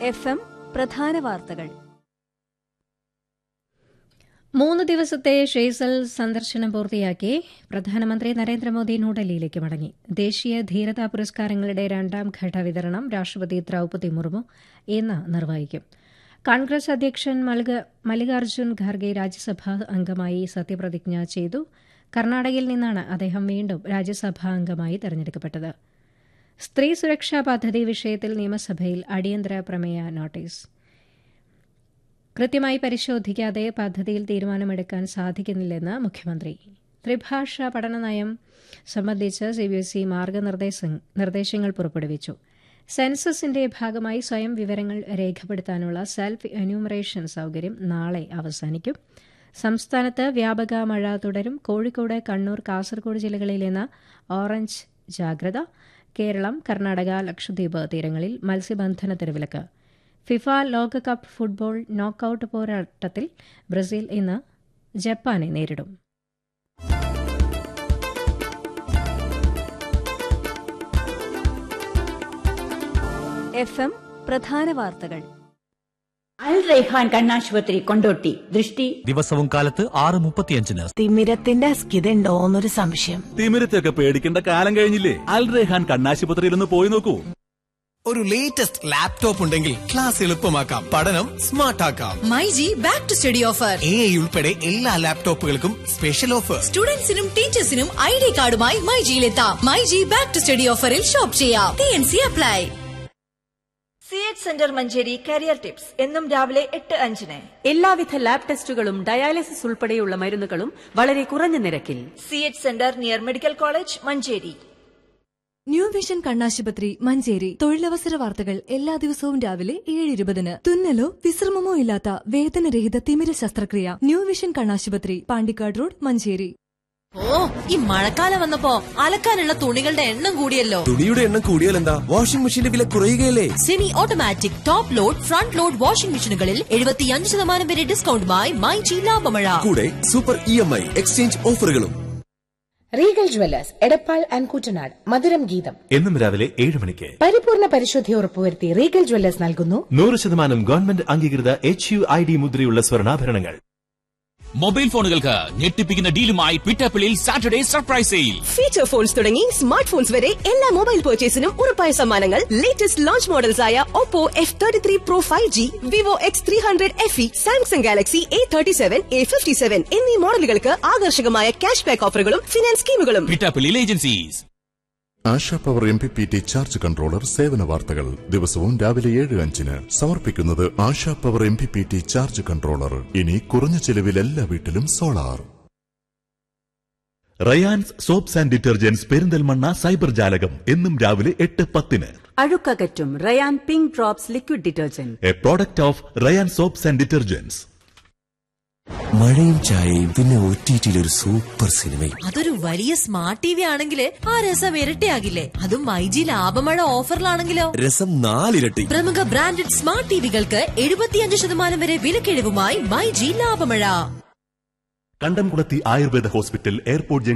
F M പ്രധാന വാർത്തകൾ മൂന്ന് ദിവസത്തെ ഷെയ്സൽ സന്ദർശനം പൂർത്തിയാക്കി പ്രധാനമന്ത്രി നരേന്ദ്രമോദി ന്യൂഡൽഹിയിലേക്ക് മടങ്ങി ദേശീയ ധീരതാ പുരസ്കാരങ്ങളുടെ രണ്ടാം ഘട്ട വിതരണം രാഷ്ട്രപതി ദ്രൌപദി മുർമു ഇന്ന് നിർവഹിക്കും കോൺഗ്രസ് അധ്യക്ഷൻ മല്ലികാർജ്ജുൻ ഖാർഗെ രാജ്യസഭാ അംഗമായി സത്യപ്രതിജ്ഞ ചെയ്തു കർണാടകയിൽ നിന്നാണ് അദ്ദേഹം വീണ്ടും രാജ്യസഭാ അംഗമായി തെരഞ്ഞെടുക്കപ്പെട്ടത് സ്ത്രീ സുരക്ഷാ പദ്ധതി വിഷയത്തിൽ നിയമസഭയിൽ അടിയന്തര പ്രമേയ നോട്ടീസ് കൃത്യമായി പരിശോധിക്കാതെ പദ്ധതിയിൽ തീരുമാനമെടുക്കാൻ സാധിക്കുന്നില്ലെന്ന് മുഖ്യമന്ത്രി ത്രിഭാഷാ പഠനനയം സംബന്ധിച്ച് സിബിഎസ്ഇ മാർഗനിർദ്ദേശങ്ങൾ പുറപ്പെടുവിച്ചു സെൻസസിന്റെ ഭാഗമായി സ്വയം വിവരങ്ങൾ രേഖപ്പെടുത്താനുള്ള സെൽഫ് എന്യൂമറേഷൻ സൌകര്യം നാളെ അവസാനിക്കും സംസ്ഥാനത്ത് വ്യാപക മഴ തുടരും കോഴിക്കോട് കണ്ണൂർ കാസർഗോഡ് ജില്ലകളിൽ ഇന്ന് ഓറഞ്ച് ജാഗ്രത കേരളം കർണാടക ലക്ഷദ്വീപ് തീരങ്ങളിൽ മത്സ്യബന്ധനത്തിന് വിലക്ക് ഫിഫ ലോകകപ്പ് ഫുട്ബോൾ നോക്കൌട്ട് പോരാട്ടത്തിൽ ബ്രസീൽ ഇന്ന് ജപ്പാനെ നേരിടും എഫ് എം പ്രധാന വാർത്തകൾ അൽ റൈഹാൻ കണ്ണാശുപത്രി കൊണ്ടോട്ടി ദൃഷ്ടി ദിവസവും കാലത്ത് ആറ് മുപ്പത്തിയഞ്ചിന് തിമിരത്തിന്റെ അസ്കിതയുണ്ടോന്നൊരു സംശയം തിമിരത്തെയൊക്കെ പേടിക്കേണ്ട കാലം കഴിഞ്ഞില്ലേ അൽ റെഹാൻ കണ്ണാശുപത്രിയിൽ ഒന്ന് പോയി നോക്കൂ ഒരു ലേറ്റസ്റ്റ് ലാപ്ടോപ്പ് ഉണ്ടെങ്കിൽ ക്ലാസ് എളുപ്പമാക്കാം പഠനം സ്മാർട്ട് ആക്കാം myG back to study offer എ ഉൾപ്പെടെ എല്ലാ ലാപ്ടോപ്പുകൾക്കും സ്പെഷ്യൽ ഓഫർ സ്റ്റുഡൻസിനും ടീച്ചേഴ്സിനും ഐ ഡി കാർഡുമായി മൈജിയിലെത്താം മൈജി ബാക്ക് ടു സ്റ്റഡി ഓഫറിൽ ഷോപ്പ് ചെയ്യാം T N C apply C H centre Manjeri career tips എന്നും രാവിലെ എട്ട് അഞ്ചിന് എല്ലാവിധ ലാബ് ടെസ്റ്റുകളും ഡയാലിസിസ് ഉൾപ്പെടെയുള്ള മരുന്നുകളും വളരെ കുറഞ്ഞ നിരക്കിൽ C H centre near medical college Manjeri new vision കണ്ണാശുപത്രി മഞ്ചേരി തൊഴിലവസര വാർത്തകൾ എല്ലാ ദിവസവും രാവിലെ ഏഴ് ഇരുപതിന് തുന്നലോ വിശ്രമമോ ഇല്ലാത്ത വേദനരഹിത തിമിര ശസ്ത്രക്രിയ ന്യൂ വിഷൻ കണ്ണാശുപത്രി പാണ്ടിക്കാട് റോഡ് മഞ്ചേരി ഓ ഈ മഴക്കാലം വന്നപ്പോ അലക്കാനുള്ള തുണികളുടെ എണ്ണം കൂടിയല്ലോ തുണിയുടെ എണ്ണം കൂടിയാൽ എന്താ വാഷിംഗ് മെഷീന്റെ വില കുറയുകയല്ലേ semi automatic top load front load washing മെഷീനുകളിൽ എഴുപത്തിയഞ്ച് ശതമാനം വരെ ഡിസ്കൗണ്ടുമായി മൈജി ലാഭമഴ കൂടെ super E M I exchange ഓഫറുകളും റീഗൽ ജ്വല്ലേഴ്സ് എടപ്പാൾ ആൻഡ് കൂറ്റനാട് മധുരം ഗീതം എന്നും രാവിലെ ഏഴ് മണിക്ക് പരിപൂർണ പരിശുദ്ധി ഉറപ്പുവരുത്തി റീഗൽ ജ്വല്ലേഴ്സ് നൽകുന്നു നൂറ് ശതമാനം ഗവൺമെന്റ് അംഗീകൃത എച്ച് യു ഐ ഡി മുദ്രയുള്ള സ്വർണ്ണാഭരണങ്ങൾ മൊബൈൽ ഫോണുകൾക്ക് ഞെട്ടിപ്പിക്കുന്ന ഡീലുമായി പിറ്റാപ്പിളിൽ Saturday surprise sale feature phones തുടങ്ങി സ്മാർട്ട് ഫോൺസ് വരെ എല്ലാ മൊബൈൽ പർച്ചേസിനും ഉറപ്പായ സമ്മാനങ്ങൾ ലേറ്റസ്റ്റ് ലോഞ്ച് മോഡൽസ് ആയ Oppo F thirty three pro five G Vivo X three hundred F E Samsung Galaxy A thirty seven A fifty seven എന്നീ മോഡലുകൾക്ക് ആകർഷകമായ ക്യാഷ് ബാക്ക് ഓഫറുകളും ഫിനാൻസ് സ്കീമുകളും പിറ്റാപ്പിളിൽ agencies Asha power M P P T charge controller സേവന വാർത്തകൾ ദിവസവും രാവിലെ ഏഴ് അഞ്ചിന് സമർപ്പിക്കുന്നത് Asha power M P P T charge controller ഇനി കുറഞ്ഞ ചെലവിൽ എല്ലാ വീട്ടിലും solar Rayans soaps and detergents Perinthalmanna cyber Jalakam എന്നും രാവിലെ എട്ട് പത്തിന് അഴുക്കകറ്റും Rayan pink drops liquid detergent a product of Rayan soaps and detergents മഴയും ചായയും പിന്നെ ഒ ടി ഒരു സൂപ്പർ സിനിമയും അതൊരു വലിയ സ്മാർട്ട് ടി വി ആണെങ്കിൽ ആ രസം ഇരട്ടിയാകില്ലേ അതും മൈജി ലാഭമഴ ഓഫറിലാണെങ്കിലോ രസം നാലിരട്ടി പ്രമുഖ ബ്രാൻഡഡ് സ്മാർട്ട് ടിവികൾക്ക് എഴുപത്തിയഞ്ച് ശതമാനം വരെ വിലക്കിഴിവുമായി മൈജി ലാഭമഴ കണ്ടംകുളത്തി ആയുർവേദ ഹോസ്പിറ്റൽ എയർപോർട്ട്